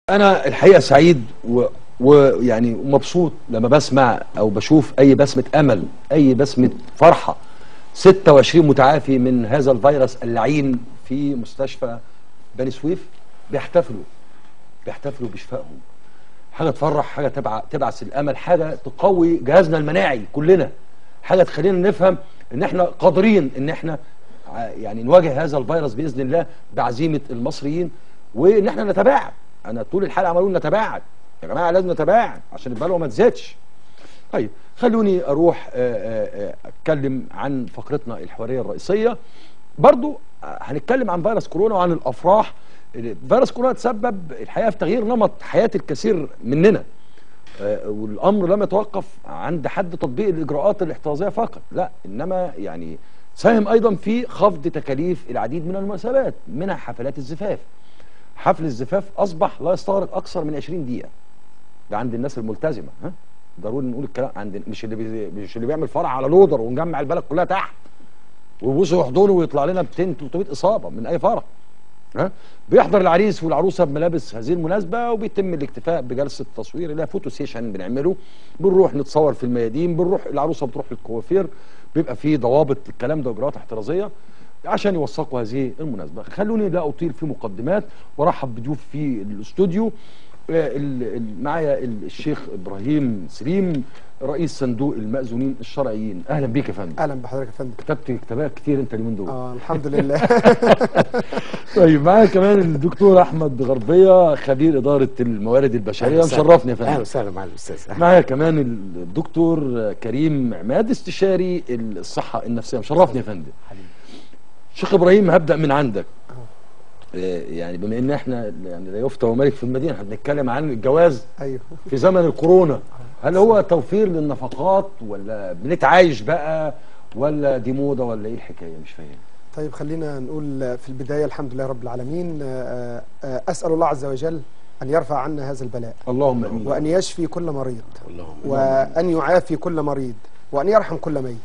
انا الحقيقه سعيد و- ويعني مبسوط لما بسمع او بشوف اي بسمه امل اي بسمه فرحه 26 متعافي من هذا الفيروس اللعين في مستشفى بني سويف بيحتفلوا بيحتفلوا بشفائهم حاجه تفرح حاجه تبع تبعث الامل حاجه تقوي جهازنا المناعي كلنا حاجه تخلينا نفهم ان احنا قادرين ان احنا ع- يعني نواجه هذا الفيروس باذن الله بعزيمه المصريين وان احنا نتباعد انا طول الحلقه عمالين نتباعد يا جماعه لازم نتباعد عشان البلوه ما تزيدش طيب خلوني اروح آه، آه، آه، اتكلم عن فقرتنا الحواريه الرئيسيه برضو آه، هنتكلم عن فيروس كورونا وعن الافراح فيروس كورونا تسبب الحقيقه في تغيير نمط حياه الكثير مننا آه، والامر لم يتوقف عند حد تطبيق الاجراءات الاحترازيه فقط لا انما يعني ساهم ايضا في خفض تكاليف العديد من المناسبات منها حفلات الزفاف حفل الزفاف اصبح لا يستغرق اكثر من 20 دقيقه ده عند الناس الملتزمه ها ضروري نقول الكلام عند مش اللي بي... مش اللي بيعمل فرع على لودر ونجمع البلد كلها تحت ويبوسوا يحضنه ويطلع لنا 200 300 اصابه من اي فرع ها بيحضر العريس والعروسه بملابس هذه المناسبه وبيتم الاكتفاء بجلسه تصوير اللي هي فوتو سيشن بنعمله بنروح نتصور في الميادين بنروح العروسه بتروح للكوافير بيبقى في ضوابط الكلام ده واجراءات احترازيه عشان يوثقوا هذه المناسبه خلوني لا اطيل في مقدمات وارحب بضيوف في الاستوديو آه، ال- ال- معايا ال- الشيخ ابراهيم سليم رئيس صندوق المأذونين الشرعيين اهلا بيك يا فندم اهلا بحضرتك يا فندم كتبت كتابات كتير انت اليومين دول اه الحمد لله طيب معايا كمان الدكتور احمد غربيه خبير اداره الموارد البشريه أهلا وسهلا. مشرفني يا اهلا فندم وسهلا مع الاستاذ معايا كمان الدكتور كريم عماد استشاري الصحه النفسيه مشرفني يا فندم شيخ ابراهيم هبدا من عندك آه، يعني بما ان احنا يعني لا يفتى وملك في المدينه احنا بنتكلم عن الجواز ايوه في زمن الكورونا هل هو توفير للنفقات ولا بنتعايش بقى ولا دي موضه ولا ايه الحكايه مش فاهم طيب خلينا نقول في البدايه الحمد لله رب العالمين آه، آه، اسال الله عز وجل ان يرفع عنا هذا البلاء اللهم امين وان يشفي كل مريض اللهم وان يعافي كل مريض وان يرحم كل ميت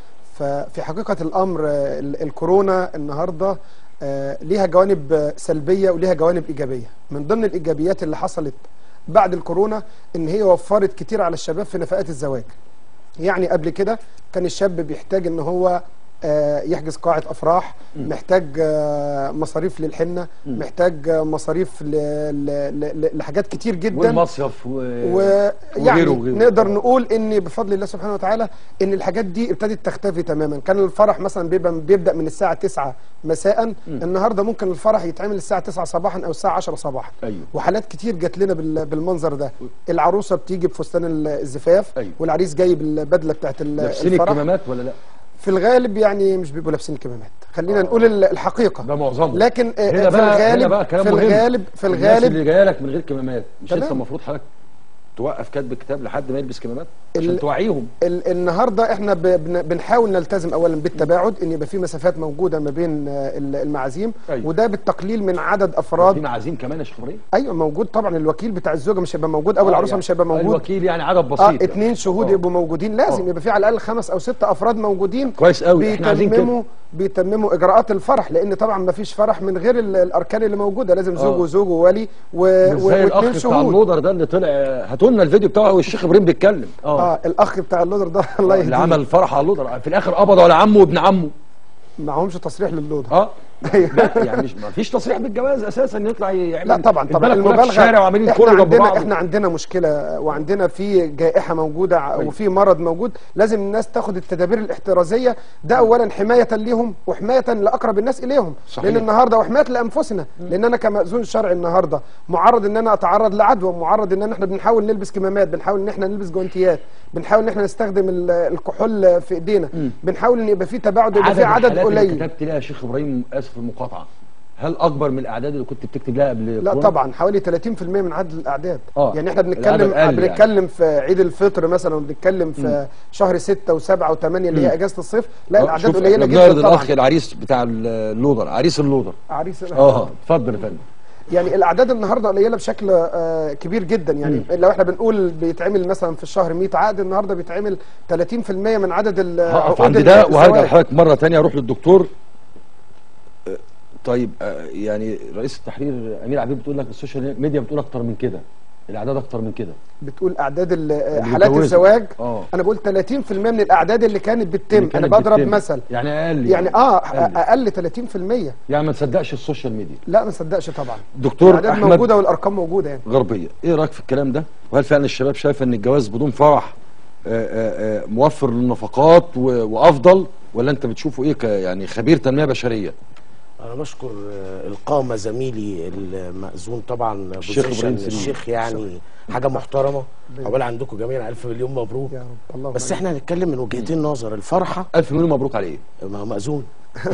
ففي حقيقه الامر آه، ال- الكورونا النهارده آه، ليها جوانب آه، سلبيه وليها جوانب ايجابيه من ضمن الايجابيات اللي حصلت بعد الكورونا ان هي وفرت كتير على الشباب في نفقات الزواج يعني قبل كده كان الشاب بيحتاج ان هو آه، يحجز قاعة أفراح محتاج آه، مصاريف للحنة محتاج آه، مصاريف ل- ل- ل- لحاجات كتير جدا والمصيف و... ويعني وغيره وغيره. نقدر نقول ان بفضل الله سبحانه وتعالى ان الحاجات دي ابتدت تختفي تماما كان الفرح مثلا بيبقى بيبدا من الساعه 9 مساء النهارده ممكن الفرح يتعمل الساعه 9 صباحا او الساعه 10 صباحا أيوه. وحالات كتير جات لنا بال- بالمنظر ده العروسه بتيجي بفستان ال- الزفاف أيوه. والعريس جاي بالبدله بتاعت ال- لابسين الفرح الكمامات ولا لا في الغالب يعني مش بيبقوا لابسين الكمامات خلينا نقول ال- الحقيقه ده معظمهم لكن آه، هنا في بقى هنا الغالب بقى كلام في مهم الغالب في الناس الغالب اللي جايه لك من غير كمامات مش تمام. انت المفروض حضرتك توقف كاتب الكتاب لحد ما يلبس كمامات عشان ال- توعيهم ال- النهارده احنا ب- بن- بنحاول نلتزم اولا بالتباعد ان يبقى في مسافات موجوده ما بين آه، ال- المعازيم أيوة. وده بالتقليل من عدد في افراد معازيم كمان يا شيخ ابراهيم ايوه موجود طبعا الوكيل بتاع الزوجه مش هيبقى موجود او آه، العروسه يعني مش هيبقى موجود الوكيل يعني عدد اه بسيط اتنين شهود آه. يبقوا موجودين لازم آه. يبقى في على الاقل خمس او ست افراد موجودين كويس قوي احنا عايزين كده بيتمموا بيتمموا اجراءات الفرح لان طبعا ما فيش فرح من غير ال- الاركان اللي موجوده لازم زوج آه. وزوج وولي و... مش و... زي الاخ واثنين بتاع شهود اللودر ده اللي طلع هاتوا لنا الفيديو بتاعه والشيخ ابراهيم بيتكلم اه الاخ بتاع اللودر ده الله اللي يهديه عمل فرح على اللودر في الاخر قبض على عمه وابن عمه معهمش تصريح للودر اه لا يعني مش ما فيش تصريح بالجواز اساسا يطلع يعمل لا طبعا طبعا البلد كلها في الشارع وعاملين احنا كله جنب عندنا بعض احنا عندنا مشكله وعندنا في جائحه موجوده ع- أيوة. وفي مرض موجود لازم الناس تاخد التدابير الاحترازيه ده اولا حمايه ليهم وحمايه لاقرب الناس اليهم صحيح. لان النهارده وحمايه لانفسنا لان انا كمأذون شرعي النهارده معرض ان انا اتعرض لعدوى معرض ان احنا بنحاول نلبس كمامات بنحاول ان احنا نلبس جوانتيات بنحاول ان احنا نستخدم ال- الكحول في ايدينا بنحاول ان يبقى في تباعد يبقى في عدد الحالات اللي قليل كتبت لها يا شيخ ابراهيم اسف المقاطعه هل اكبر من الاعداد اللي كنت بتكتب لها قبل لا كورونا؟ طبعا حوالي 30% من عدد الاعداد آه. يعني احنا العدد بنتكلم قل بنتكلم في عيد الفطر مثلا وبنتكلم في شهر 6 و7 و8 اللي هي اجازه الصيف لا آه، الاعداد شوف قليله احنا جدا بنعرض طبعا الاخ العريس بتاع اللودر عريس اللودر عريس اه اتفضل يا فندم يعني الاعداد النهارده قليله بشكل آه، كبير جدا يعني لو احنا بنقول بيتعمل مثلا في الشهر 100 عقد النهارده بيتعمل 30% من عدد ال- هقف عقود عند ده وهرجع الزواج. لحضرتك مره ثانيه اروح للدكتور آه، طيب آه، يعني رئيس التحرير امير عبيد بتقول لك السوشيال ميديا بتقول اكتر من كده الاعداد اكتر من كده بتقول اعداد ال- اللي حالات اتجوزوا. الزواج اه انا بقول 30% من الاعداد اللي كانت بتتم اللي انا كانت بضرب بتتم. مثل يعني اقل يعني اه أقل. اقل 30% يعني ما تصدقش السوشيال ميديا لا ما صدقش طبعا دكتور الاعداد احمد موجوده والارقام موجوده يعني غربيه ايه رايك في الكلام ده وهل فعلا الشباب شايفه ان الجواز بدون فرح آه، آه، آه، موفر للنفقات و- وافضل ولا انت بتشوفه ايه ك- يعني خبير تنميه بشريه انا بشكر آه، القامه زميلي المأذون طبعا الشيخ بوزيشن إبراهيم سليم. الشيخ يعني حاجه محترمه عقبال عندكم جميعا الف مليون مبروك يا رب الله بس احنا هنتكلم من وجهتين نظر الفرحه الف مليون مبروك عليه ما هو مأذون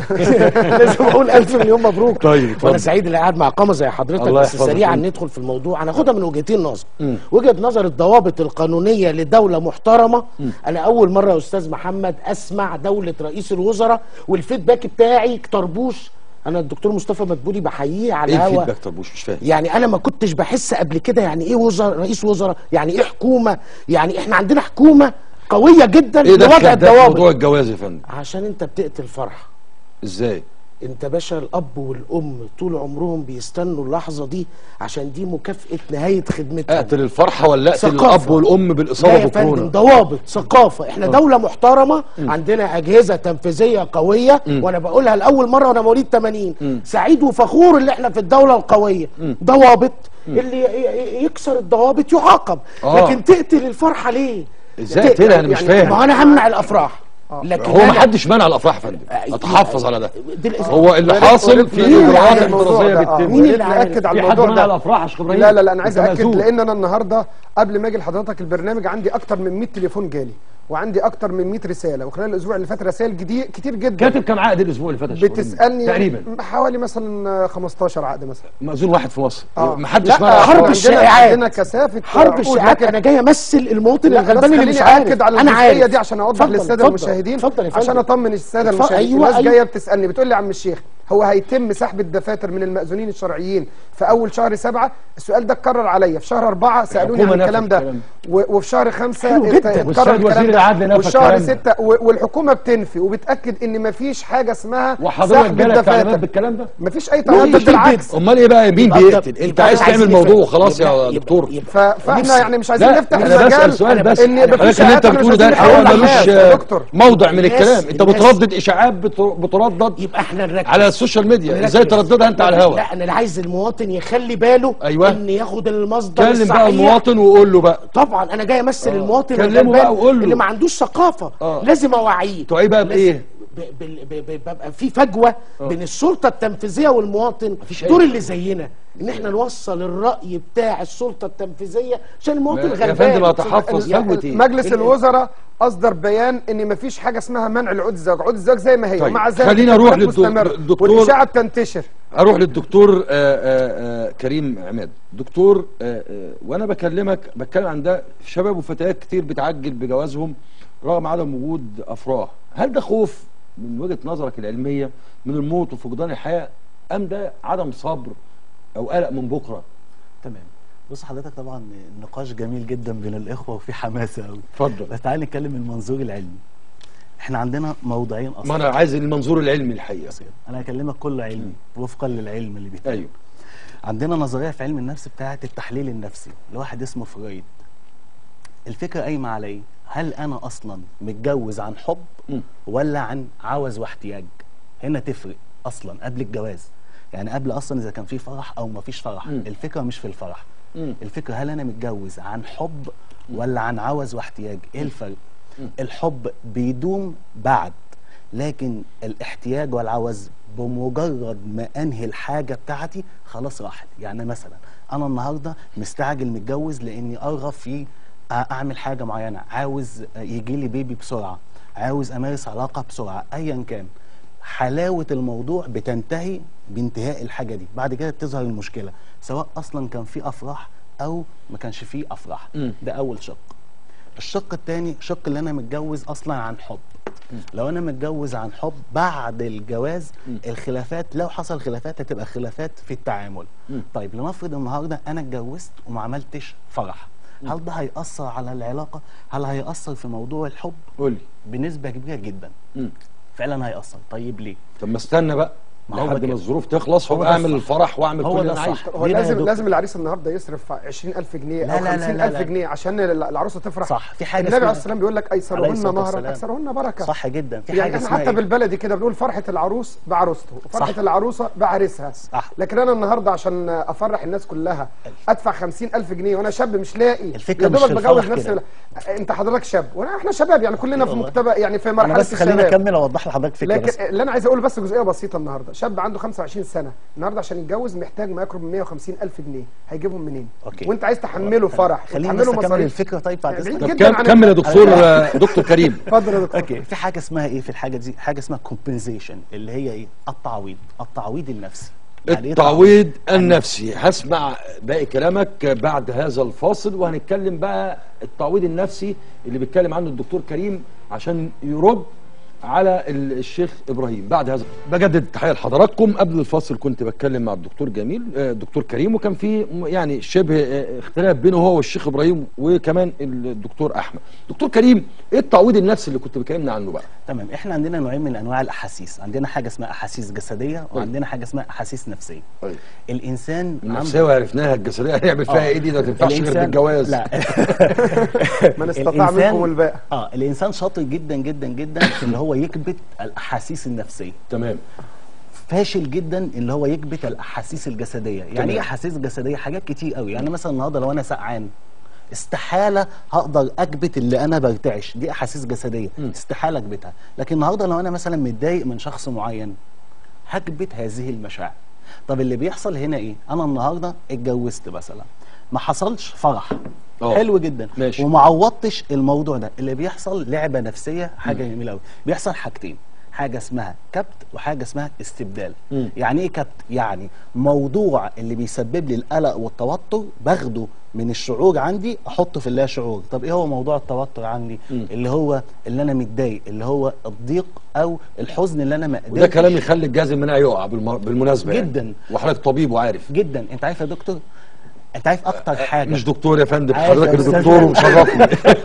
لازم اقول الف مليون مبروك طيب، اتفضل. وانا سعيد اللي قاعد مع قامه زي حضرتك الله بس يحفظك. سريعا ندخل في الموضوع هناخدها من وجهتين نظر مم. وجهه نظر الضوابط القانونيه لدوله محترمه انا اول مره يا استاذ محمد اسمع دوله رئيس الوزراء والفيدباك بتاعي طربوش انا الدكتور مصطفى مدبولي بحييه على ايه الهوا الفيدباك طربوش مش فاهم يعني انا ما كنتش بحس قبل كده يعني ايه وزراء رئيس وزراء يعني ايه حكومه يعني احنا عندنا حكومه قويه جدا ايه لوضع دخل ده في موضوع الضوابط الجواز يا فندم عشان انت بتقتل فرحه ازاي انت باشا الاب والام طول عمرهم بيستنوا اللحظه دي عشان دي مكافاه نهايه خدمتهم اقتل الفرحه ولا اقتل ثقافة. الاب والام لا بالاصابه يا فندم بكورونا ضوابط ثقافه احنا دوله محترمه عندنا اجهزه تنفيذيه قويه وانا بقولها لاول مره وانا مواليد 80 سعيد وفخور اللي احنا في الدوله القويه ضوابط اللي ي- ي- يكسر الضوابط يعاقب آه. لكن تقتل الفرحه ليه ازاي تق- اقتلها؟ أنا مش فاهم. ما انا همنع الافراح لكن هو ما أنا- حدش منع الافراح يا فندم اتحفظ على ده دي الإس- هو اللي وريت- حاصل وريت في مين اللي اجراءات عامل الموضوع احترازيه ده؟ آه، بتتم مين وريت اللي عامل؟ ناكد على في حد الموضوع منع ده الافراح يا شيخ ابراهيم لا لا لا انا عايز أنت اكد مأذون. لان انا النهارده قبل ما اجي لحضرتك البرنامج عندي اكتر من 100 تليفون جالي وعندي اكتر من 100 رساله وخلال الاسبوع اللي فات رسائل جديد كتير جدا كاتب كام عقد الاسبوع اللي فات يا شيخ إبراهيم؟ بتسالني تقريبا حوالي مثلا 15 عقد مثلا مأذون واحد في مصر اه ما حدش لا منع حرب الأفراح. الش- عندنا الشائعات. عندنا كثافه حرب عقود، الشائعات لكن- انا جاي امثل المواطن لا بس الغلبان اللي خليني مش عارف اكد على انا الجزئيه عارف دي عشان اوضح اتفضل، للساده اتفضل، المشاهدين اتفضل يا فندم. عشان اطمن الساده اتفضل، المشاهدين أيوة، الناس أيوة. جايه بتسالني بتقول لي يا عم الشيخ هو هيتم سحب الدفاتر من المأذونين الشرعيين في اول شهر سبعة السؤال ده اتكرر عليا في شهر أربعة سالوني عن الحكومة الكلام نفت ده الكلام. و- وفي شهر خمسة حلو ات- جدا. اتكرر والسيد الكلام وزير ده العدل نفى وفي شهر الكلام ده. ستة و- والحكومه بتنفي وبتاكد ان مفيش حاجه اسمها وحضرتك سحب جالك تعليمات الدفاتر بالكلام ده مفيش اي لا، تعليمات كتير بالعكس امال ايه بقى مين يبقى بيقتل يبقى انت عايز عايزين تعمل نفهم. موضوع وخلاص يبقى- يا يبقى- دكتور ف- فاحنا نفسي- يعني مش عايزين لا نفتح انا بسال المجال سؤال بس ان حضرتك مفيش اللي انت شهادات بتقوله ده مش الحقيقه عايزين ملوش نفتح يا دكتور موضع من الناس- الكلام انت الناس- بتردد اشاعات بتر- بتردد يبقى احنا نركز على السوشيال ميديا نركز. ازاي ترددها انت على الهواء لا انا عايز المواطن يخلي باله أيوة. ان ياخد المصدر كلم الصحيح بقى المواطن وقول له بقى طبعا انا جاي امثل المواطن كلمه الغلبان بقى وقول له. اللي ما عندوش ثقافه آه. لازم اوعيه توعيه بقى لازم- بايه ب- ب- ب- ب- ببقى في فجوه بين السلطه التنفيذيه والمواطن مفيش أي دور فجوة. اللي زينا ان احنا نوصل الراي بتاع السلطه التنفيذيه عشان المواطن يا غلبان فندم اتحفظ ال- فجوة ايه مجلس ال- الوزراء اصدر بيان ان مفيش حاجه اسمها منع العقود الزواج عقود الزواج زي ما هي طيب، ومع ذلك خلينا نروح الخلاف للدو- مستمر للدكتور. والاشاعه بتنتشر اروح للدكتور آه، آه، آه، كريم عماد دكتور آه، آه، وانا بكلمك بتكلم عن ده شباب وفتيات كتير بتعجل بجوازهم رغم عدم وجود افراح هل ده خوف من وجهة نظرك العلمية من الموت وفقدان الحياة ام ده عدم صبر او قلق من بكرة تمام بص حضرتك طبعا النقاش جميل جدا بين الاخوه وفي حماسه قوي اتفضل بس تعالى نتكلم من المنظور العلمي احنا عندنا موضوعين ما اصلا انا عايز المنظور العلمي الحقيقة انا هكلمك كله علمي وفقا للعلم اللي بيتقال ايوه عندنا نظريه في علم النفس بتاعه التحليل النفسي لواحد اسمه فرويد الفكره قايمه على ايه هل انا اصلا متجوز عن حب مم. ولا عن عوز واحتياج هنا تفرق اصلا قبل الجواز يعني قبل اصلا اذا كان في فرح او ما فيش فرح مم. الفكره مش في الفرح مم. الفكره هل انا متجوز عن حب ولا عن عوز واحتياج ايه الفرق الحب بيدوم بعد لكن الاحتياج والعوز بمجرد ما انهي الحاجه بتاعتي خلاص راحت يعني مثلا انا النهارده مستعجل متجوز لاني ارغب في اعمل حاجه معينه عاوز يجي لي بيبي بسرعه عاوز امارس علاقه بسرعه ايا كان حلاوه الموضوع بتنتهي بانتهاء الحاجه دي بعد كده بتظهر المشكله سواء اصلا كان في افراح او ما كانش فيه افراح مم. ده اول شق الشق الثاني شق اللي انا متجوز اصلا عن حب لو انا متجوز عن حب بعد الجواز الخلافات لو حصل خلافات هتبقى خلافات في التعامل طيب لنفرض النهارده انا اتجوزت وما عملتش فرح هل ده هيأثر على العلاقة؟ هل هيأثر في موضوع الحب؟ قول لي بنسبة كبيرة جدا مم. فعلا هيأثر طيب ليه؟ طب ما استنى بقى ما هو لحد ده. ما الظروف تخلص هو ده واعمل الصح. الفرح واعمل هو كل ده اللي انا عايزه الصح. هو ليه بقى يا لازم دكتور؟ لازم العريس النهارده يصرف 20000 جنيه لا او لا لا لا 50000 لا. جنيه عشان ال- العروسه تفرح صح، في حاجة النبي عليه اسمها- الصلاه والسلام بيقول لك عليه ايسرهن الصلاة مهرا والسلام. اكثرهن بركه صح جدا في يعني حاجه احنا اسمها حتى إيه؟ بالبلدي كده بنقول فرحه العروس بعروسته وفرحه صح. العروسه بعريسها صح. لكن انا النهارده عشان افرح الناس كلها ادفع 50000 جنيه وانا شاب مش لاقي الفكرة يا مش دوبك في بجوز الفرح نفسي كده. لا. انت حضرتك شاب وانا احنا شباب يعني كلنا في والله. مكتبه يعني في انا مرحله بس خليني الشباب اكمل اوضح لحضرتك فكره لكن بس اللي انا عايز اقول بس جزئيه بسيطه النهارده شاب عنده 25 سنه النهارده عشان يتجوز محتاج ما يقرب من 150 الف جنيه هيجيبهم منين أوكي. وانت عايز تحمله فرح خليني بس وتحمله اكمل مصاريف الفكره طيب بعد يعني اذنك بعيد طب جدا كم عن كمل يا ال- دكتور آه، دكتور كريم اتفضل يا دكتور اوكي في حاجه اسمها ايه في الحاجه دي حاجه اسمها كومبنسيشن اللي هي ايه التعويض التعويض النفسي يعني إيه التعويض النفسي هسمع باقي كلامك بعد هذا الفاصل وهنتكلم بقى التعويض النفسي اللي بيتكلم عنه الدكتور كريم عشان يرد على ال- الشيخ ابراهيم بعد هذا بجدد التحيه لحضراتكم قبل الفاصل كنت بتكلم مع الدكتور جميل آه، الدكتور كريم وكان في م- يعني شبه آه، اختلاف بينه هو والشيخ ابراهيم وكمان الدكتور احمد دكتور كريم ايه التعويض النفسي اللي كنت بكلمنا عنه بقى تمام احنا عندنا نوعين من انواع الاحاسيس عندنا حاجه اسمها احاسيس جسديه وعندنا حاجه اسمها احاسيس نفسيه طيب. الانسان النفسيه وعرفناها الجسديه هنعمل فيها آه. ايه دي ده ما تنفعش غير الإنسان- بالجواز لا من استطاع الإنسان- منكم الباء اه الانسان شاطر جدا جدا جدا في ان هو يكبت الاحاسيس النفسيه تمام فاشل جدا اللي هو يكبت الاحاسيس الجسديه يعني تمام. ايه احاسيس جسديه حاجات كتير قوي يعني مثلا النهارده لو انا سقعان استحاله هقدر اكبت اللي انا برتعش دي احاسيس جسديه استحاله اكبتها لكن النهارده لو انا مثلا متضايق من شخص معين هكبت هذه المشاعر طب اللي بيحصل هنا ايه انا النهارده اتجوزت مثلا ما حصلش فرح آه. حلو جدا ماشي. وما عوضتش الموضوع ده اللي بيحصل لعبه نفسيه حاجه جميله قوي بيحصل حاجتين حاجه اسمها كبت وحاجه اسمها استبدال مم. يعني ايه كبت يعني موضوع اللي بيسبب لي القلق والتوتر باخده من الشعور عندي احطه في اللا شعور طب ايه هو موضوع التوتر عندي مم. اللي هو اللي انا متضايق اللي هو الضيق او الحزن اللي انا ما وده قدرتش كلام يخلي الجهاز المناعي يقع بالم- بالمناسبه يعني. جدا. وحضرتك طبيب وعارف جدا انت عارف يا دكتور انت عارف اكتر حاجه مش دكتور يا فندم عارف يا حضرتك أستاذ. دكتور ومشرفني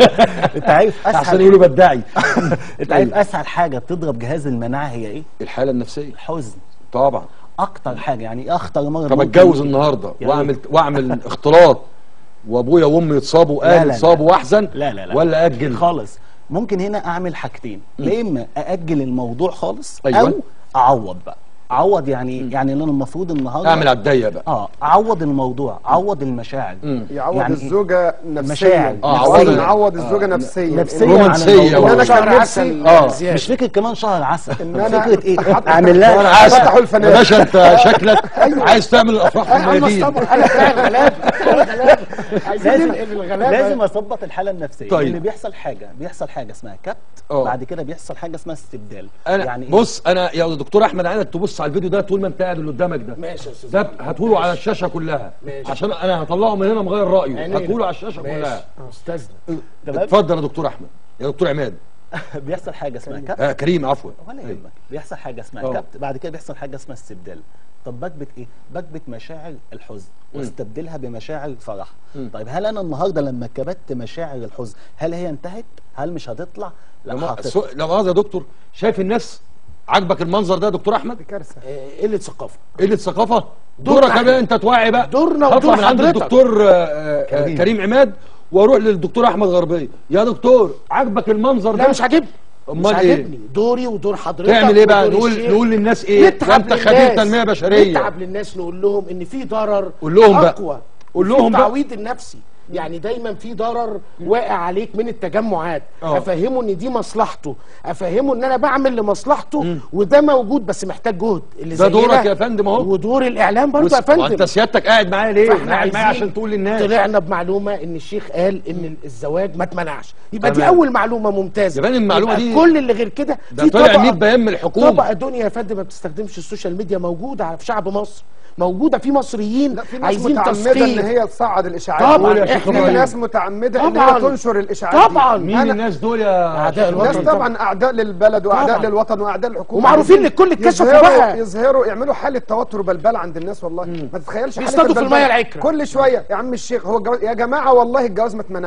انت عارف عشان اسهل يقولوا بدعي انت عارف اسهل حاجه بتضرب جهاز المناعه هي ايه الحاله النفسيه الحزن طبعا اكتر حاجه يعني ايه اخطر مرض طب ممكن- اتجوز النهارده يا واعمل واعمل اختلاط وابويا وامي يتصابوا لا، لا، اهلي لا. يتصابوا واحزن لا لا لا ولا اجل خالص ممكن هنا اعمل حاجتين يا اما ااجل الموضوع خالص أيوة. او اعوض بقى اعوض يعني يعني ان انا المفروض النهارده اعمل على الضيق بقى اه اعوض الموضوع اعوض المشاعر مم. يعوض يعني الزوجه نفسيا مشاعر. آه، نفسيا عوض- نعوض آه، الزوجه نفسيا نفسيا رومانسية عن الموضوع. وأنا شهر كان نفسي- عسل آه. زيادة. مش فكره كمان شهر عسل إن أنا فكره ايه أحط- اعمل انا لها عايز فتحوا يا الفنادق. باشا انت شكلك عايز تعمل الافراح في الميادين انا بتاع الغلابه الغلابه عايزين لازم ننقل الغلابه لازم اظبط الحاله النفسيه طيب. طيب. اللي بيحصل حاجه بيحصل حاجه اسمها كبت اه. بعد كده بيحصل حاجه اسمها استبدال انا يعني إيه؟ بص انا يا دكتور احمد عايزك تبص على الفيديو ده طول ما انت قاعد اللي قدامك ده ماشي يا استاذ ده هتقوله على الشاشه كلها ماشي. عشان انا هطلعه من هنا مغير رايه عينينا. هتقوله على الشاشه ماشي. كلها استاذنا تمام اتفضل يا دكتور احمد يا دكتور عماد بيحصل حاجه اسمها كبت آه كريم عفوا ولا أيوة. يهمك بيحصل حاجه اسمها اه. كبت بعد كده بيحصل حاجه اسمها استبدال طب بكبت ايه بكبت مشاعر الحزن واستبدلها بمشاعر الفرح مم. طيب هل انا النهارده لما كبت مشاعر الحزن هل هي انتهت هل مش هتطلع لا لما هتطلع سو... لو مؤاخذه يا دكتور شايف الناس عاجبك المنظر ده يا دكتور احمد دي كارثه آه، قله ثقافه قله ثقافه دورنا دورك احنا. كمان انت توعي بقى دورنا هطلع ودور من عند حضرتك. الدكتور آه، آه، آه، كريم. كريم عماد واروح للدكتور احمد غربيه يا دكتور عاجبك المنظر لا ده مش عاجبني مش أمال إيه؟ عاجبني دوري ودور حضرتك تعمل ايه بقى ودور نقول الشيخ. نقول للناس ايه نتعب وانت خبير للناس. تنميه بشريه نتعب للناس نقول لهم ان في ضرر قول لهم بقى. اقوى قول في لهم بقى. التعويض النفسي يعني دايما في ضرر واقع عليك من التجمعات اه. افهمه ان دي مصلحته افهمه ان انا بعمل لمصلحته وده موجود بس محتاج جهد اللي ده زينا دورك يا فندم اهو. ودور الاعلام برضه يا وس- وانت فندم سيادتك قاعد معايا ليه؟ فاحنا قاعد معايا عايزين عشان تقول للناس طلعنا بمعلومه ان الشيخ قال ان الزواج ما اتمنعش يبقى دي تمام. اول معلومه ممتازه يا فندم المعلومة يبقى دي- كل اللي غير كده ده في طلع طبقة- 100 بيان من الحكومة. طبقه دنيا يا فندم ما بتستخدمش السوشيال ميديا موجوده في شعب مصر موجوده في مصريين لا في ناس عايزين متعمده ان تثقيف هي تصعد الاشاعات طبعاً، قول يا إحنا- شيخ في ناس متعمده ان طبعاً. هي تنشر الاشاعات طبعاً. دي. مين أنا الناس دول يا أعداء شيخ الوطن. ناس إبراهيم؟ طبعا اعداء للبلد واعداء طبعاً. للوطن واعداء الحكومه ومعروفين عايزين للكل اتكشفوا يظهروا بقى. يظهروا يعملوا حاله توتر وبلبله عند الناس والله ما تتخيلش حالة بيصطادوا في البلبلة. المية العكرة. كل شويه يا عم الشيخ هو الجواز يا جماعه والله الجواز ما اتمنعش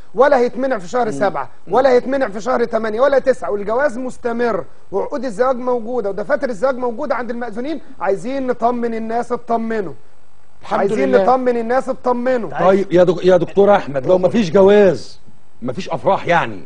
ولا هيتمنع في شهر سبعة ولا هيتمنع في شهر ثمانية ولا تسعة والجواز مستمر وعقود الزواج موجودة ودفاتر الزواج موجودة عند المأذونين عايزين نطمن الناس اطمنوا الحمد عايزين لله. نطمن الناس اطمنوا طيب يا دك... يا دكتور احمد لو ما فيش جواز ما فيش افراح يعني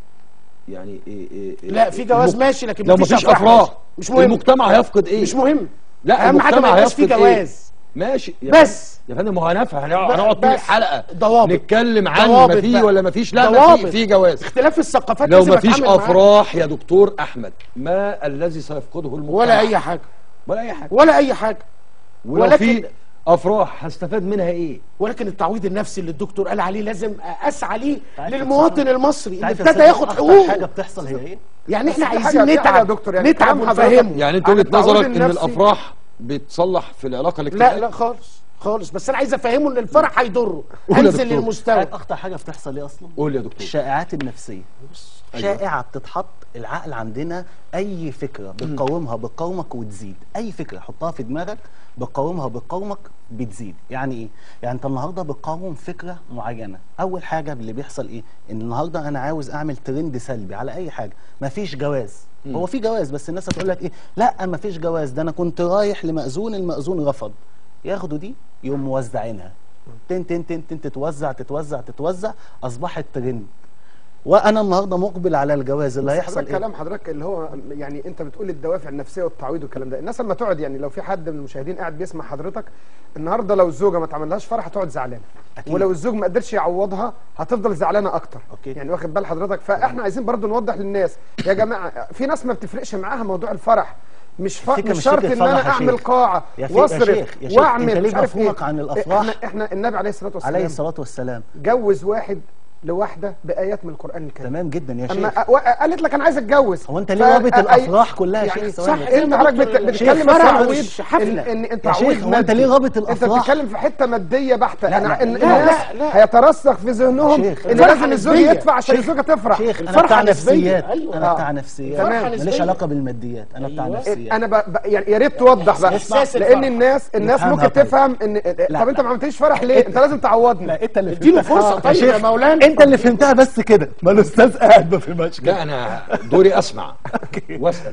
يعني إيه إيه إيه لا في جواز المك- ماشي لكن لو ما مفيش فيش افراح مش مهم المجتمع هيفقد ايه مش مهم لا اهم حاجه ما المجتمع يبقاش في هيفقد إيه؟ جواز ماشي يا بس. فندم- يا فندم ما هو هنفهم هنقعد هنقعد طول بس. الحلقه ضوابط. نتكلم عن ضوابط ما في بقى. ولا ما فيش لا ما ضوابط. في في جواز اختلاف الثقافات لو لازم ما فيش أتعامل معاه. افراح يا دكتور احمد ما الذي سيفقده المجتمع ولا اي حاجه ولا اي حاجه ولا اي حاجه ولو ولكن- في افراح هستفاد منها ايه ولكن التعويض النفسي اللي الدكتور قال عليه لازم اسعى ليه عارف يا للمواطن أستاذ- المصري اللي عارف يا ابتدى أستاذ ياخد أخطر حقوقه حاجه بتحصل هي ايه؟ يعني احنا بس في عايزين حاجة- في حاجة يا نتعب دكتور يعني نتعب كلام حضرتك ونفهمه يعني انت عن وجهه التعويض نظرك ان النفسي. الافراح بتصلح في العلاقه لا الاجتماعيه لا خالص خالص بس انا عايز افهمه ان الفرح هيضره قول يا انزل دكتور. للمستوى عارف اخطر حاجه بتحصل ايه اصلا؟ قول يا دكتور الشائعات النفسيه شائعه بتتحط العقل عندنا اي فكره بتقاومها بتقاومك وتزيد اي فكره حطها في دماغك بتقاومها بتقاومك بتزيد يعني ايه يعني انت النهارده بتقاوم فكره معينه اول حاجه اللي بيحصل ايه ان النهارده انا عاوز اعمل ترند سلبي على اي حاجه مفيش جواز هو في جواز بس الناس هتقول لك ايه لا مفيش جواز ده انا كنت رايح لمأذون المأذون رفض ياخدوا دي يقوم موزعينها تن تن تن تن تتوزع تتوزع تتوزع اصبحت ترند وانا النهارده مقبل على الجواز اللي بس هيحصل حضرتك ايه كلام حضرتك اللي هو يعني انت بتقول الدوافع النفسيه والتعويض والكلام ده الناس لما تقعد يعني لو في حد من المشاهدين قاعد بيسمع حضرتك النهارده لو الزوجه ما تعملهاش فرح هتقعد زعلانه أكيد. ولو الزوج ما قدرش يعوضها هتفضل زعلانه اكتر أوكي. يعني واخد بال حضرتك فاحنا عايزين برضو نوضح للناس يا جماعه في ناس ما بتفرقش معاها موضوع الفرح مش ف... الفكرة مش مش شرط فكرة ان فرح انا يا اعمل شيخ. قاعه يا في- يا واصرف شيخ- يا شيخ، واعمل أنت ليه مش عارف مفهومك إيه. عن الأفراح؟ احنا احنا النبي عليه الصلاه والسلام عليه الصلاه والسلام جوز واحد لواحده بايات من القران الكريم تمام جدا يا اما شيخ أ- قالت لك انا عايز اتجوز هو أنت ليه رابط فأ- الأفراح كلها يا يعني شيخ؟ صح ثواني. زي انت ما حضرتك دكتور بت- الشيخ بتتكلم فرح تعويض مش حفلة. ان, إن انت يا تعويض شيخ، هو أنت مادي. ليه رابط انت الأفراح؟ بتتكلم في حته ماديه بحته لا، انا لا، ان لا، الناس لا، لا. هيترسخ في ذهنهم شيخ، ان الفرحة لازم الزوج نسبية. يدفع عشان شيخ، الزوجه تفرح شيخ انا الفرحة بتاع نسبية. نفسيات أيوة. انا آه. بتاع نفسيات تمام. ماليش نسبية. علاقه بالماديات انا بتاع أيوة. نفسيات انا ب... ب... يعني يا ريت توضح بقى إحساس لان الفرح. الناس الناس نفهمها ممكن طيب. تفهم ان طب انت ما عملتليش فرح ليه انت لازم تعوضني انت اللي اديله فرصه طيب يا مولانا انت اللي فهمتها بس كده ما الاستاذ قاعد ما فهمهاش كده لا انا دوري اسمع واسال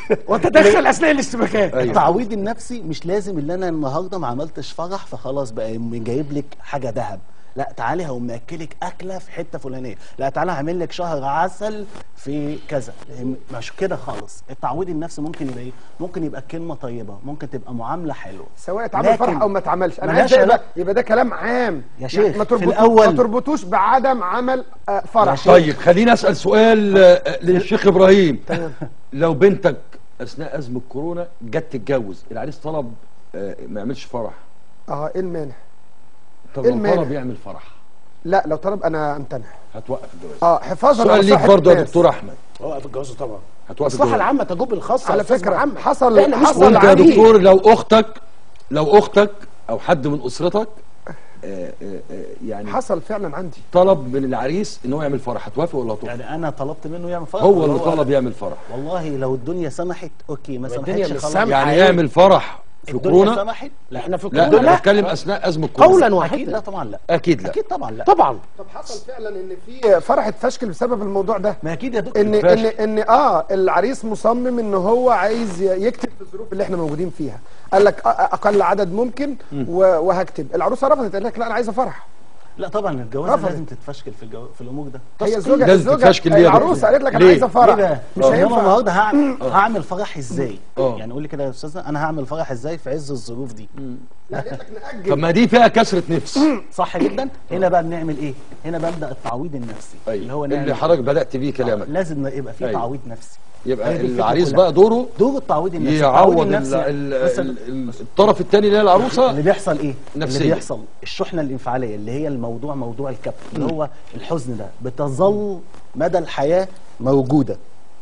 وتدخل اثناء الاشتباكات أيوة. التعويض النفسي مش لازم اللي انا النهارده ما عملتش فرح فخلاص بقى يقوم جايب لك حاجه ذهب لا تعالي هقوم ماكلك اكله في حته فلانيه لا تعالى هعمل لك شهر عسل في كذا مش كده خالص التعويض النفسي ممكن يبقى ايه ممكن يبقى كلمه طيبه ممكن تبقى معامله حلوه سواء اتعمل لكن فرح او ما اتعملش انا ملهاش عايز ده يبقى, علاقة. يبقى ده كلام عام يا يعني شيخ، ما في تربطوش الأول- ما تربطوش بعدم عمل آه، فرح طيب خليني اسال سؤال آه، للشيخ ابراهيم لو بنتك اثناء ازمه كورونا جت تتجوز العريس طلب آه، ما يعملش فرح اه ايه المانع طب إيه لو المانع؟ طلب يعمل فرح لا لو طلب انا امتنع هتوقف الجواز اه حفاظا سؤال على ليك صحة برضه يا الناس. دكتور احمد وقف الجواز طبعا هتوقف المصلحه الجواز العامه تجوب الخاصه على يا أستاذ فكرة محمد. حصل- احنا مش حصل وانت يا مولعين. دكتور لو اختك لو اختك او حد من اسرتك آه، آه، آه، يعني حصل فعلا عندي طلب من العريس ان هو يعمل فرح هتوافق ولا هتوافق يعني انا طلبت منه يعمل فرح هو ولا اللي طلب يعمل فرح والله لو الدنيا سمحت اوكي ما الدنيا سمحتش مش خلاص سامحة. يعني إيه؟ يعمل فرح في الدنيا كورونا سمحت لا احنا في لا الكورونا انا بتكلم اثناء ازمه كورونا قولا اكيد واحدا لا طبعا لا اكيد لا اكيد طبعا لا طبعا طب حصل فعلا ان في فرح اتفشكل بسبب الموضوع ده ما اكيد يا دكتور ان ان فاشل. ان اه العريس مصمم ان هو عايز ي- يكتب في الظروف اللي احنا موجودين فيها قال لك أ- اقل عدد ممكن و- وهكتب العروسه رفضت قال لك لا انا عايزه فرح لا طبعا الجواز رفضت. لازم تتفشكل في الجو... في الامور ده هي الزوجه لازم الزوجه تتفشكل ليه يا العروسه دكتور؟ قالت لك انا ليه؟ عايزه ليه فرح بقى؟ مش إنما هينفع النهارده هعمل, هعمل فرح ازاي؟ آه. يعني قول لي كده يا استاذنا انا هعمل فرح ازاي في عز الظروف دي؟ لا قالت لك طب ناجل ما دي فيها كسره نفس صح جدا؟ هنا بقى بنعمل ايه؟ هنا ببدا التعويض النفسي اللي هو اللي نعمل حضرتك بدات بيه كلامك لازم يبقى في أيوة. تعويض نفسي يبقى هي دي الفكرة العريس كلها. بقى دوره دور التعويض النفسي التعويض يعوض ال- النفسي ال- بس ال- ال- الطرف الثاني اللي هي العروسه اللي بيحصل ايه؟ نفسية. اللي بيحصل الشحنه الانفعاليه اللي هي الموضوع موضوع الكبت اللي هو الحزن ده بتظل مدى الحياه موجوده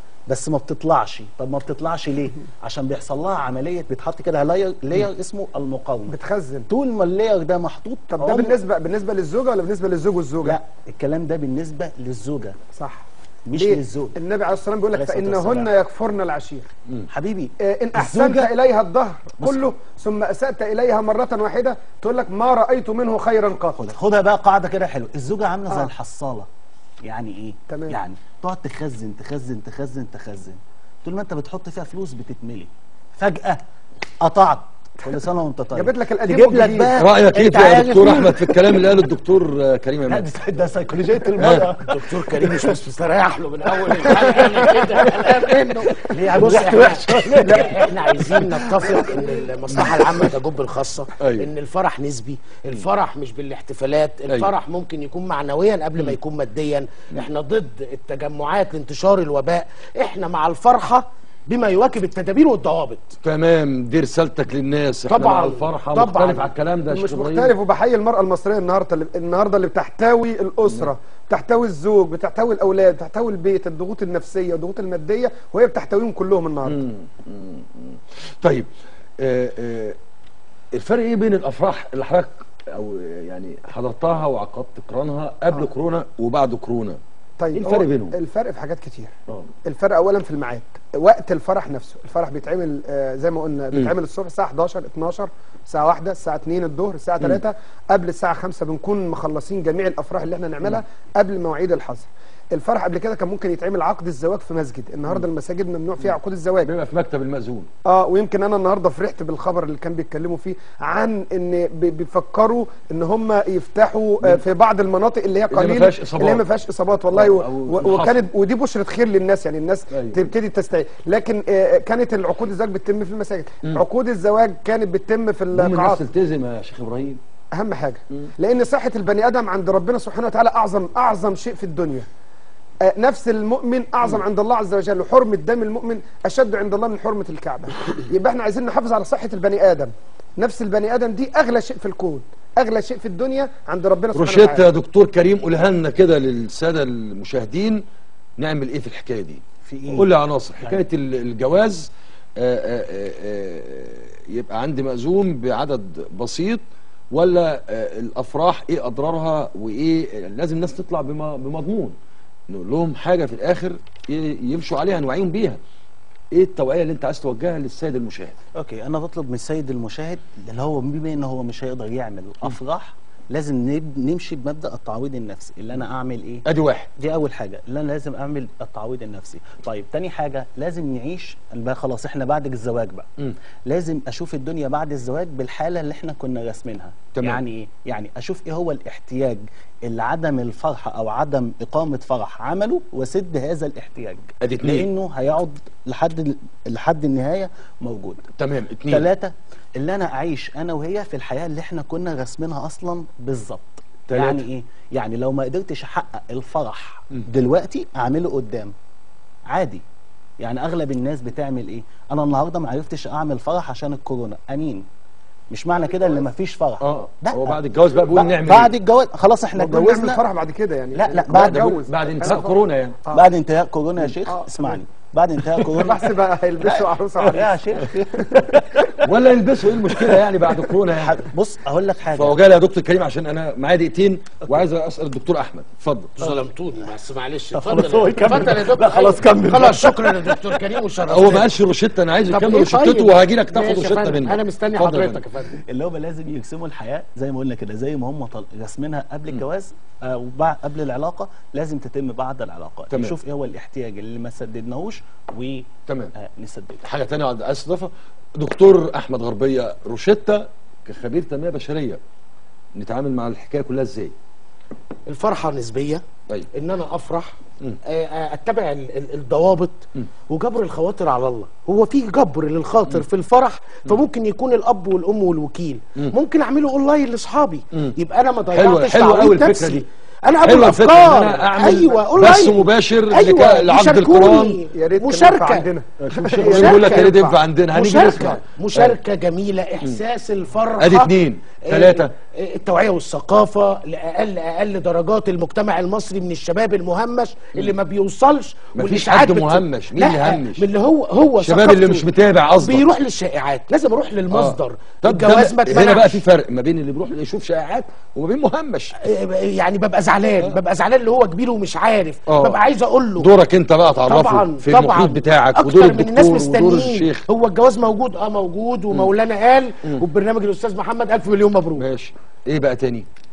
بس ما بتطلعش طب ما بتطلعش ليه؟ عشان بيحصل لها عمليه بيتحط كده لاير لاير اسمه المقاومه بتخزن طول ما اللاير ده محطوط طب ده عمر- بالنسبه بالنسبه للزوجه ولا بالنسبه للزوج والزوجه لا الكلام ده بالنسبه للزوجه صح مش ليه؟ للزوج النبي عليه الصلاه والسلام بيقول لك عليه الصلاة فانهن والسلام. يكفرن العشير حبيبي آه، ان احسنت الزوجة- اليها الظهر كله ثم اسات اليها مره واحده تقول لك ما رايت منه خيرا قط خدها خدها بقى قاعده كده حلوه الزوجه عامله زي آه. الحصاله يعني ايه تمام. يعني تقعد تخزن تخزن تخزن تخزن طول ما انت بتحط فيها فلوس بتتملي فجاه قطعت كل سنه وانت طيب جابت لك القديم تجيب لك والجديد. بقى رايك ايه انت يا عارف دكتور مين؟ احمد في الكلام اللي قاله الدكتور آه، كريم لا عماد ده- ده سيكولوجيه المرأة دكتور كريم مش مستريح له من اول الحلقه أنا كده قلقان منه ليه بص ريحته وحشة؟ احنا, احنا عايزين نتفق ان المصلحه العامه تجب الخاصه أيوة. ان الفرح نسبي الفرح مش بالاحتفالات الفرح ممكن يكون معنويا قبل ما يكون ماديا احنا ضد التجمعات لانتشار الوباء احنا مع الفرحه بما يواكب التدابير والضوابط تمام دي رسالتك للناس احنا طبعاً، مع الفرحه طبعاً. مختلف على الكلام ده يا مش شيخ إبراهيم. مختلف وبحيي المرأة المصرية النهاردة اللي النهاردة اللي بتحتوي الأسرة بتحتوي الزوج بتحتوي الأولاد بتحتوي البيت الضغوط النفسية الضغوط المادية وهي بتحتويهم كلهم النهاردة طيب آه آه الفرق ايه بين الافراح اللي حضرتك او آه، يعني حضرتها وعقدت قرانها قبل كورونا وبعد كورونا طيب إيه الفرق هو بينهم؟ الفرق في حاجات كتير اه الفرق اولا في الميعاد وقت الفرح نفسه الفرح بيتعمل آه، زي ما قلنا بيتعمل الصبح الساعه 11 12 الساعه 1 الساعه 2 الظهر الساعه 3 قبل الساعه 5 بنكون مخلصين جميع الافراح اللي احنا نعملها قبل مواعيد الحظر الفرح قبل كده كان ممكن يتعمل عقد الزواج في مسجد النهارده المساجد ممنوع فيها عقود الزواج بيبقى في مكتب المأذون اه ويمكن انا النهارده فرحت بالخبر اللي كان بيتكلموا فيه عن ان بي- بيفكروا ان هم يفتحوا آه، في بعض المناطق اللي هي اللي ما قليل فيهاش إصابات. اللي هي ما فيهاش اصابات والله و- أو و- الحصر. وكانت ودي بشرة خير للناس يعني الناس أيوة. تبتدي تستعيد لكن آه، كانت العقود الزواج بتتم في المساجد عقود الزواج كانت بتتم في المهم القاعات الناس تلتزم يا شيخ ابراهيم اهم حاجه لان صحه البني ادم عند ربنا سبحانه وتعالى اعظم اعظم شيء في الدنيا آه، نفس المؤمن اعظم عند الله عز وجل وحرمه دم المؤمن اشد عند الله من حرمه الكعبه يبقى احنا عايزين نحافظ على صحه البني ادم نفس البني ادم دي اغلى شيء في الكون اغلى شيء في الدنيا عند ربنا سبحانه روشيتا وتعالى يا دكتور كريم قولها لنا كده للساده المشاهدين نعمل ايه في الحكايه دي في إيه؟ قول لي يا عناصر حكايه ال- الجواز آه، آه، آه، آه، يبقى عندي مأذون بعدد بسيط ولا آه، الافراح ايه اضرارها وايه آه، لازم الناس تطلع بم- بمضمون نقول لهم حاجه في الاخر ي- يمشوا عليها نوعيهم بيها ايه التوعيه اللي انت عايز توجهها للسيد المشاهد اوكي انا بطلب من السيد المشاهد اللي هو بما ان هو مش هيقدر يعمل افراح لازم نب- نمشي بمبدا التعويض النفسي اللي انا اعمل ايه ادي واحد دي اول حاجه اللي انا لازم اعمل التعويض النفسي طيب تاني حاجه لازم نعيش بقى خلاص احنا بعد الزواج بقى مم. لازم اشوف الدنيا بعد الزواج بالحاله اللي احنا كنا راسمينها تمام. يعني ايه يعني اشوف ايه هو الاحتياج اللي عدم الفرحه او عدم اقامه فرح عمله واسد هذا الاحتياج أدي اتنين. لانه هيقعد لحد لحد النهايه موجود تمام اتنين ثلاثة اللي انا اعيش انا وهي في الحياه اللي احنا كنا راسمينها اصلا بالظبط تلاتة. يعني ايه يعني لو ما قدرتش احقق الفرح دلوقتي اعمله قدام عادي يعني اغلب الناس بتعمل ايه انا النهارده ما عرفتش اعمل فرح عشان الكورونا امين مش معنى كده ان مفيش فرح اه لا. هو بعد الجواز بقى بيقول ب- نعمل بعد إيه؟ الجواز خلاص احنا ممكن نعمل اتجوزنا فرح بعد كده يعني لا، لا، هو بعد- اتجوز. بعد أنا انتهاء فرح. كورونا يعني آه. بعد انتهاء كورونا يا شيخ آه. اسمعني بعد انتهاء كورونا بحسب بقى هيلبسوا عروسه يا عريس شيخ ولا يلبسوا ايه المشكله يعني بعد كورونا يعني بص اقول لك حاجه فهو جاي لي يا دكتور كريم عشان انا معايا دقيقتين وعايز اسال الدكتور احمد اتفضل ظلمتوني بس معلش خلاص اتفضل هو يا- يكمل. اتفضل يا دكتور لا، خلاص كمل. خلاص شكرا يا دكتور كريم وشرفتنا هو ما قالش روشته انا عايز طب يكمل إيه روشتته طيب؟ وهاجي لك تاخد ماشي يا روشته فندم. منه انا مستني اتفضل يا حضرتك يا فندم. فندم اللي هم لازم يرسموا الحياه زي ما قلنا كده زي ما هم طل- راسمينها قبل الجواز آه وبعد قبل العلاقه لازم تتم بعد العلاقه تمام. نشوف ايه هو الاحتياج اللي ما سددناهوش تمام ونسدده حاجه ثانيه عايز اضيفها دكتور احمد غربيه روشته كخبير تنميه بشريه نتعامل مع الحكايه كلها ازاي الفرحه نسبيه طيب ان انا افرح آه، آه، اتبع ال- ال- الضوابط وجبر الخواطر على الله هو في جبر للخاطر في الفرح فممكن يكون الاب والام والوكيل ممكن اعمله اونلاين لاصحابي يبقى انا ما حلوة- ضيعتش حلوة تعويض أوي الفكرة نفسي. دي. انا ابو حلوة الفكرة إن الافكار أنا أعمل ايوه بث اونلاين مباشر ايوه لك- لعقد يشاركوني. القرآن. يا ريت كان مشاركه ينفع عندنا. الشيخ إبراهيم بيقول لك يا ريت ينفع عندنا هنيجي مشاركه نسمع مشاركه جميله احساس الفرحه ادي اتنين آه، ثلاثه آه، التوعيه والثقافه لاقل اقل درجات المجتمع المصري من الشباب المهمش اللي ما بيوصلش مفيش والإشاعات حد بت- مهمش. مين لا، اللي همش؟ من اللي هو هو الشباب اللي ثقافته مش متابع قصدك. بيروح للشائعات لازم اروح للمصدر طب ده الجواز ما هنا بقى اتمنعش. في فرق ما بين اللي بيروح يشوف شائعات وما بين مهمش يعني ببقى زعلان ببقى زعلان اللي هو كبير ومش عارف آه. ببقى عايز اقول له دورك انت بقى تعرفه طبعا في طبعا المحيط بتاعك اكتر ودور من الناس الدكتور ودور مستنيين الشيخ هو الجواز موجود اه موجود ومولانا قال وبرنامج الاستاذ محمد الف مليون مبروك ماشي ايه بقى تاني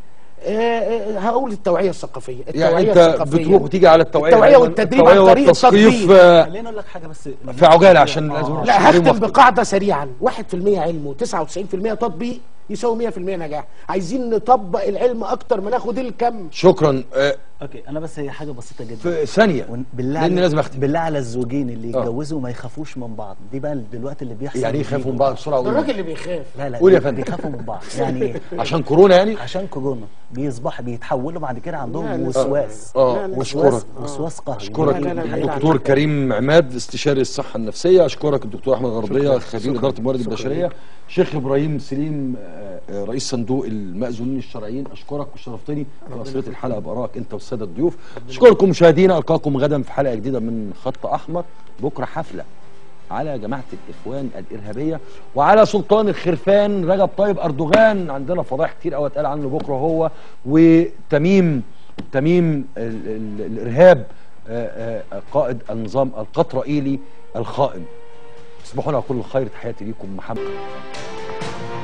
آه، آه، هقول التوعيه الثقافيه يعني التوعيه انت الثقافيه بتروح وتيجي على التوعيه التوعيه والتدريب عن التوعية طريق والتثقيف التطبيق. آه، خليني اقول لك حاجه بس في عجاله عشان لازم آه. نروح لا نشتري هختم وقت. بقاعده سريعا 1% علم و99% تطبيق يساوي 100% نجاح عايزين نطبق العلم اكتر ما ناخد الكم شكرا آه، اوكي انا بس هي حاجه بسيطه جدا في ثانيه ون- بالله لان على- لازم اختم بالله على الزوجين اللي آه. يتجوزوا ما يخافوش من بعض دي بقى دلوقتي اللي بيحصل يعني ايه جديد. يخافوا من بعض بسرعه ده قول. الراجل اللي بيخاف لا لا قول يا بي- فندم. بيخافوا من بعض يعني ايه عشان كورونا يعني عشان كورونا بيصبح بيتحولوا بعد كده لا، عندهم لا. وسواس اه لا، واشكرك وسواس وسواس قهري اشكرك لا، لا، لا، بعيد عن الدكتور كده. كريم عماد استشاري الصحه النفسيه اشكرك الدكتور احمد غربيه خبير اداره الموارد البشريه شيخ ابراهيم سليم آه، آه، رئيس صندوق المأذونين الشرعيين اشكرك وشرفتني في اصليه الحلقه بارائك انت والساده الضيوف اشكركم مشاهدينا القاكم غدا في حلقه جديده من خط احمر بكره حفله على جماعه الاخوان الارهابيه وعلى سلطان الخرفان رجب طيب اردوغان عندنا فضائح كتير قوي اتقال عنه بكره هو وتميم تميم ال ال الارهاب آه، آه، قائد النظام القطرائيلي الخائن تصبحون على كل خير تحياتي ليكم محمد